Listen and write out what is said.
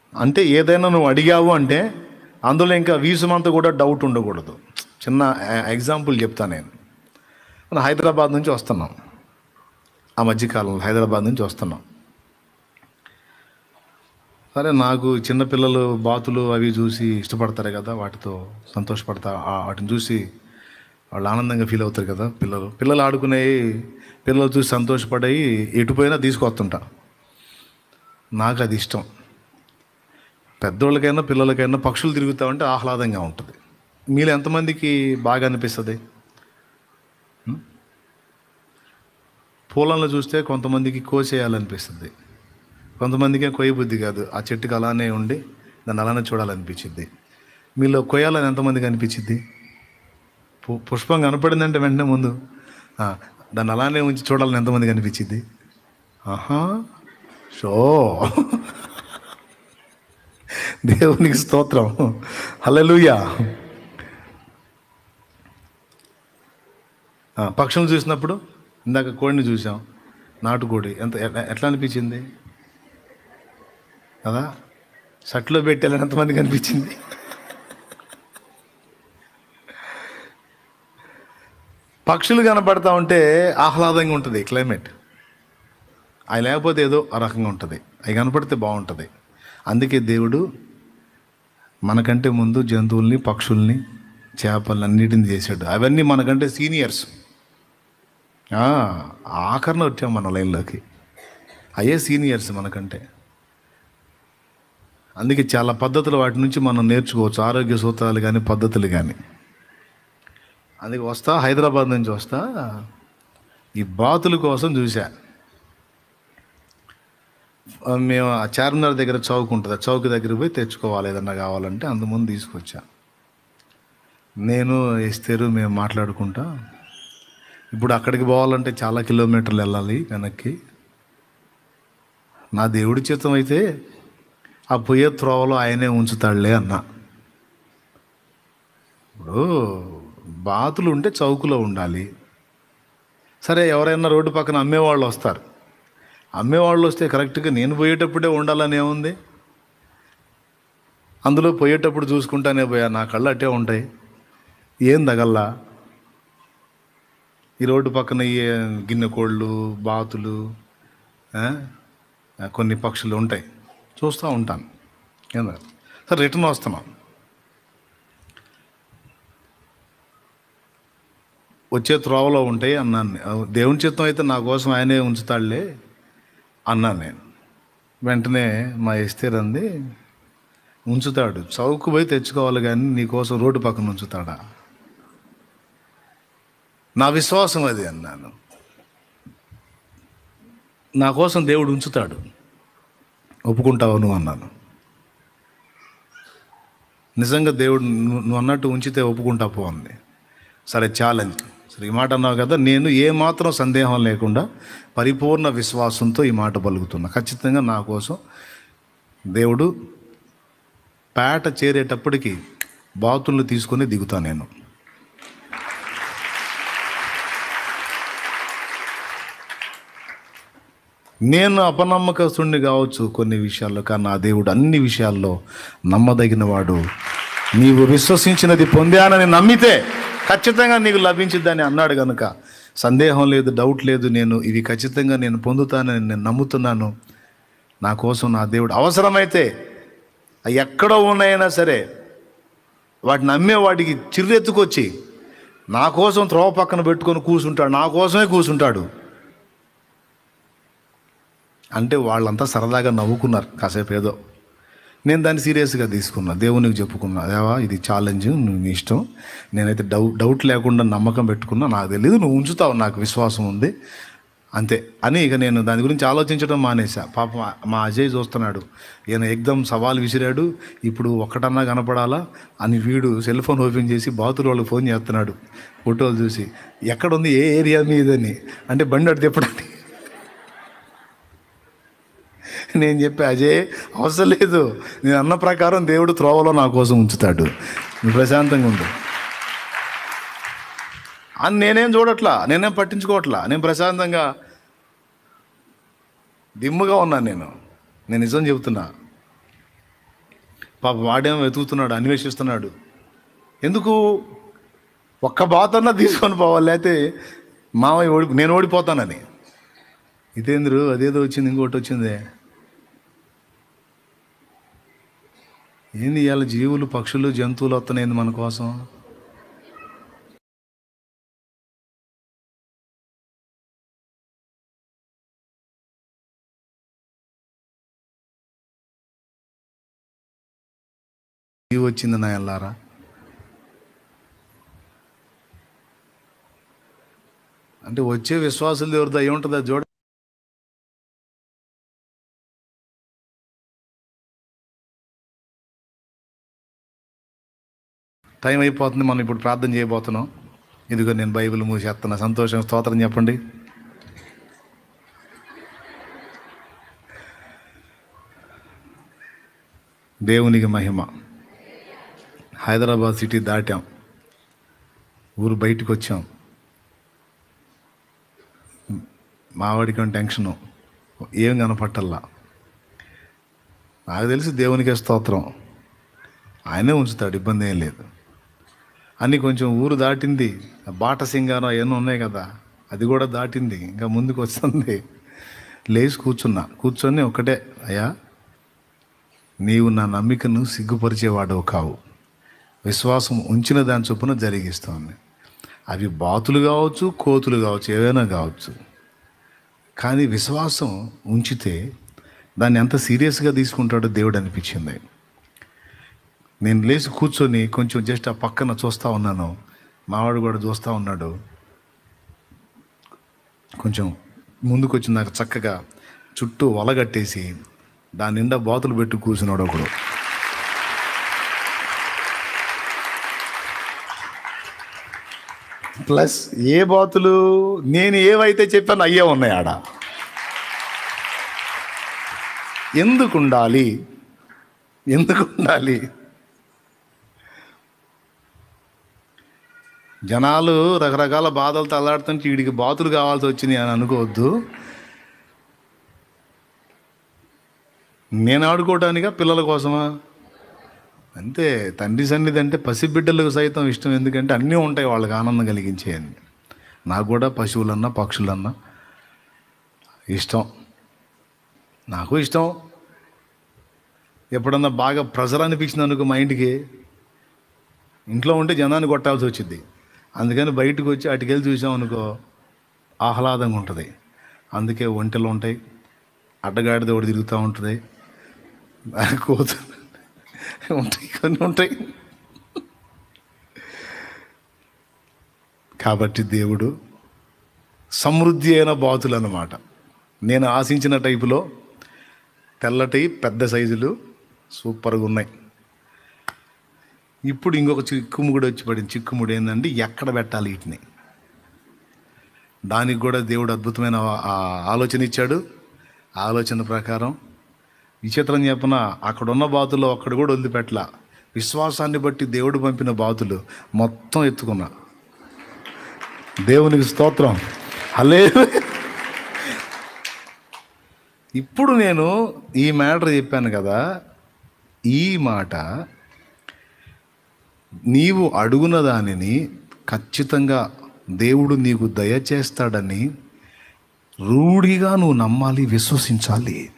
అంటే ఏదైనా నువ్వు అడిగావు అంటే అందులో ఇంకా వీసమంతా కూడా డౌట్ ఉండకూడదు చిన్న ఎగ్జాంపుల్ చెప్తా నేను మనం హైదరాబాద్ నుంచి వస్తున్నాం ఆ మధ్యకాలంలో హైదరాబాద్ నుంచి వస్తున్నాం సరే నాకు చిన్నపిల్లలు బాతులు అవి చూసి ఇష్టపడతారు కదా వాటితో సంతోషపడతా ఆ- వాటిని చూసి వాళ్ళు ఆనందంగా ఫీల్ అవుతారు కదా పిల్లలు పిల్లలు ఆడుకునేవి పిల్లలు చూసి సంతోషపడి ఎటుపోయినా తీసుకొస్తుంటా నాకు అది ఇష్టం పెద్దోళ్ళకైనా పిల్లలకైనా పక్షులు తిరుగుతా ఉంటే ఆహ్లాదంగా ఉంటుంది మీలో ఎంతమందికి బాగా అనిపిస్తుంది ఉం? పూలను చూస్తే కొంతమందికి కోసేయాలనిపిస్తుంది కొంతమందికి కొయ్య బుద్ధి కాదు ఆ చెట్టుకి అలానే ఉండి దాన్ని అలానే చూడాలనిపించింది మీలో కొయ్యాలని ఎంతమందికి అనిపించింది పు- పుష్పం కనపడిందంటే వెంటనే ముందు ఆ, దాన్ని అలానే ఉంచి చూడాలని ఎంతమందికి అనిపించింది ఆహా షో దేవునికి స్తోత్రం హల్లెలూయా ఆ, పక్షులను చూసినప్పుడు ఇందాక కోడిని చూసాం నాటుకోడి ఎంత ఎట్లా- ఎట్లా అనిపించింది కదా షర్ట్లో పెట్టాలని ఎంతమందికి అనిపించింది పక్షులు కనపడతా ఉంటే ఆహ్లాదంగా ఉంటుంది క్లైమేట్ అవి లేకపోతే ఏదో ఆ రకంగా ఉంటుంది అవి కనపడితే బాగుంటుంది అందుకే దేవుడు మనకంటే ముందు జంతువుల్ని పక్షుల్ని చేపల్ని అన్నిటిని చేశాడు అవన్నీ మనకంటే సీనియర్స్ ఆఖరణ వచ్చాం మన లైన్లోకి అయ్యే సీనియర్స్ మనకంటే అందుకే చాలా పద్ధతులు వాటి నుంచి మనం నేర్చుకోవచ్చు ఆరోగ్య సూత్రాలు కానీ పద్ధతులు కానీ అందుకే వస్తా హైదరాబాద్ నుంచి వస్తా ఈ బాతుల కోసం చూసా ఆ, మేము ఆ చార్మినార్ దగ్గర చౌక్ ఉంటుంది ఆ చౌక్ దగ్గర పోయి తెచ్చుకోవాలి ఏదన్నా కావాలంటే అందుముందు తీసుకొచ్చా నేను ఇస్తారు మేము మాట్లాడుకుంటా ఇప్పుడు అక్కడికి పోవాలంటే చాలా కిలోమీటర్లు వెళ్ళాలి వెనక్కి నా దేవుడి చిత్తం అయితే ఆ పొయ్యే త్రోవలో ఆయనే ఉంచుతాడులే అన్నా ఇప్పుడు బాతులు ఉంటే చౌకులో ఉండాలి సరే ఎవరైనా రోడ్డు పక్కన అమ్మేవాళ్ళు వస్తారు అమ్మేవాళ్ళు వస్తే కరెక్ట్గా నేను పోయేటప్పుడే ఉండాలని ఏముంది అందులో పోయేటప్పుడు చూసుకుంటానే పోయా నా కళ్ళు అట్టే ఉంటాయి ఏం తగల్లా ఈ రోడ్డు పక్కన ఈ గిన్నె కోళ్ళు బాతులు ఆ, కొన్ని పక్షులు ఉంటాయి చూస్తూ ఉంటాను ఏందా సరే రిటర్న్ వస్తున్నాం వచ్చే త్రోవలో ఉంటాయి అన్నాను నేను. దేవుని చిత్తం అయితే నా కోసం ఆయనే ఉంచుతాడులే అన్నాను నేను వెంటనే మా ఎస్తేర్ అంది ఉంచుతాడు చౌకు పోయి తెచ్చుకోవాలి కానీ నీకోసం రోడ్డు పక్కన ఉంచుతాడా నా విశ్వాసం అది అన్నాను నా కోసం దేవుడు ఉంచుతాడు ఒప్పుకుంటావు నువ్వు అన్నాను నిజంగా దేవుడు నువ్వు నువ్వు అన్నట్టు ఉంచితే ఒప్పుకుంటా పో అంది సరే ఛాలెంజ్ సరే ఈ మాట అన్నావు కదా నేను ఏమాత్రం సందేహం లేకుండా పరిపూర్ణ విశ్వాసంతో ఈ మాట పలుకుతున్నా ఖచ్చితంగా నా కోసం దేవుడు పేట చేరేటప్పటికి బాతుల్ని తీసుకొని దిగుతా నేను నేను అపనమ్మకస్తుడిని కావచ్చు కొన్ని విషయాల్లో కానీ నా దేవుడు అన్ని విషయాల్లో నమ్మదగిన వాడు నీవు విశ్వసించినది పొందానని నమ్మితే ఖచ్చితంగా నీకు లభించిద్దని అన్నాడు కనుక సందేహం లేదు డౌట్ లేదు నేను ఇవి ఖచ్చితంగా నేను పొందుతానని నేను నమ్ముతున్నాను నా కోసం నా దేవుడు అవసరమైతే అవి ఎక్కడో ఉన్నాయైనా సరే వాటిని అమ్మే వాటికి చిర్రెత్తుకొచ్చి నా కోసం త్రోవ పక్కన పెట్టుకొని కూర్చుంటాడు నా కోసమే కూర్చుంటాడు అంటే వాళ్ళంతా సరదాగా నవ్వుకున్నారు కాసేపు ఏదో నేను దాన్ని సీరియస్గా తీసుకున్నా దేవునికి చెప్పుకున్నా దేవా ఇది ఛాలెంజ్ నువ్వు నీ ఇష్టం నేనైతే డౌ డౌట్ లేకుండా నమ్మకం పెట్టుకున్నా నాకు తెలియదు నువ్వు ఉంచుతావు నాకు విశ్వాసం ఉంది అంతే అని ఇక నేను దాని గురించి ఆలోచించడం మానేసా పాపం మా అజయ్ చూస్తున్నాడు ఈయన ఎగ్దం సవాల్ విసిరాడు ఇప్పుడు ఒక్కటన్నా కనపడాలా అని వీడు సెల్ ఫోన్ ఓపెన్ చేసి బాతులు వాళ్ళకి ఫోన్ చేస్తున్నాడు ఫోటోలు చూసి ఎక్కడుంది ఏ ఏరియా మీదని అంటే బండి అటు తిప్పడానికి నేను చెప్పా అజయ్ అవసరం లేదు నేను అన్న ప్రకారం దేవుడు త్రోవలో నా కోసం ఉంచుతాడు నువ్వు ప్రశాంతంగా ఉండు అని నేనేం చూడట్లా నేనేం పట్టించుకోవట్లా నేను ప్రశాంతంగా దిమ్ముగా ఉన్నాను నేను నేను నిజం చెబుతున్నా పాప వాడేమో వెతుకుతున్నాడు అన్వేషిస్తున్నాడు ఎందుకు ఒక్క బాతన్నా తీసుకొని పోవాలి లేకపోతే మామయ్య ఓడి నేను ఓడిపోతానని ఇదేంద్రు అదేదో వచ్చింది ఇంకోటి వచ్చిందే ఏంది ఇవాళ జీవులు పక్షులు జంతువులు వస్తున్నాయింది మన కోసం జీవి వచ్చింది నా ఎల్లారా అంటే వచ్చే విశ్వాసులు ఎవరిదో అయి ఉంటుందా చూడ టైం అయిపోతుంది మనం ఇప్పుడు ప్రార్థన చేయబోతున్నాం ఇదిగో నేను బైబిల్ మూసేస్తున్నా సంతోషం స్తోత్రం చెప్పండి దేవునికి మహిమ హైదరాబాద్ సిటీ దాటాం ఊరు బయటికి వచ్చాం మావాడికి టెన్షను ఏం కనపట్టల్లా నాకు తెలిసి దేవునికే స్తోత్రం ఆయనే ఉంచుతాడు ఇబ్బంది ఏం లేదు అన్నీ కొంచెం ఊరు దాటింది బాట సింగారం అవన్నీ ఉన్నాయి కదా అది కూడా దాటింది ఇంకా ముందుకు వస్తుంది లేచి కూర్చున్నా కూర్చొని ఒకటే అయ్యా నీవు నా నమ్మికను సిగ్గుపరిచేవాడవు కావు విశ్వాసం ఉంచిన దాని చొప్పున జరిగిస్తోంది అవి బాతులు కావచ్చు కోతులు కావచ్చు ఏవైనా కావచ్చు కానీ విశ్వాసం ఉంచితే దాన్ని ఎంత సీరియస్గా తీసుకుంటాడో దేవుడు అనిపించింది నేను లేచి కూర్చొని కొంచెం జస్ట్ ఆ పక్కన చూస్తూ ఉన్నాను మావాడు కూడా చూస్తూ ఉన్నాడు కొంచెం ముందుకు వచ్చి నాకు చక్కగా చుట్టూ వలగట్టేసి దాని నిండా బాతులు పెట్టి కూర్చున్నాడు ఒకడు ప్లస్ ఏ బాతులు నేను ఏవైతే చెప్పాను అయ్యే ఉన్నాయి ఆడ ఎందుకు ఉండాలి ఎందుకు ఉండాలి జనాలు రకరకాల బాధలు తల్లాడుతుంటే వీడికి బాతులు కావాల్సి వచ్చింది అని అనుకోవద్దు నేను ఆడుకోవటానికా పిల్లల కోసమా అంతే తండ్రి సన్నిధి అంటే పసిబిడ్డలకు సైతం ఇష్టం ఎందుకంటే అన్నీ ఉంటాయి వాళ్ళకి ఆనందం కలిగించేయండి నాకు కూడా పశువులన్నా పక్షులన్నా ఇష్టం నాకు ఇష్టం ఎప్పుడన్నా బాగా ప్రెజర్ అనిపించింది అనుకో మైండ్కి ఇంట్లో ఉంటే జనాన్ని కొట్టాల్సి వచ్చింది అందుకని బయటకు వచ్చి అటుకెళ్ళి చూసాం అనుకో ఆహ్లాదంగా ఉంటుంది అందుకే ఒంటెలు ఉంటాయి అడ్డగాడిద ఒకటి తిరుగుతూ ఉంటుంది కోతులు ఉంటాయి కొన్ని ఉంటాయి కాబట్టి దేవుడు సమృద్ధి అయిన బాతులు అన్నమాట నేను ఆశించిన టైపులో తెల్లటి పెద్ద సైజులు సూపర్గా ఉన్నాయి ఇప్పుడు ఇంకొక చిక్కుముడి వచ్చి పడింది చిక్కుముడి ఏంటంటే ఎక్కడ పెట్టాలి వీటిని దానికి కూడా దేవుడు అద్భుతమైన ఆ ఆలోచన ఇచ్చాడు ఆ ఆలోచన ప్రకారం విచిత్రం చెప్పన అక్కడ ఉన్న బాతులు అక్కడ కూడా వదిలిపెట్టలా విశ్వాసాన్ని బట్టి దేవుడు పంపిన బాతులు మొత్తం ఎత్తుకున్నా దేవునికి స్తోత్రం హలే ఇప్పుడు నేను ఈ మ్యాటర్ చెప్పాను కదా ఈ మాట నీవు అడుగున దానిని ఖచ్చితంగా దేవుడు నీకు దయచేస్తాడని రూఢిగా నువ్వు నమ్మాలి విశ్వసించాలి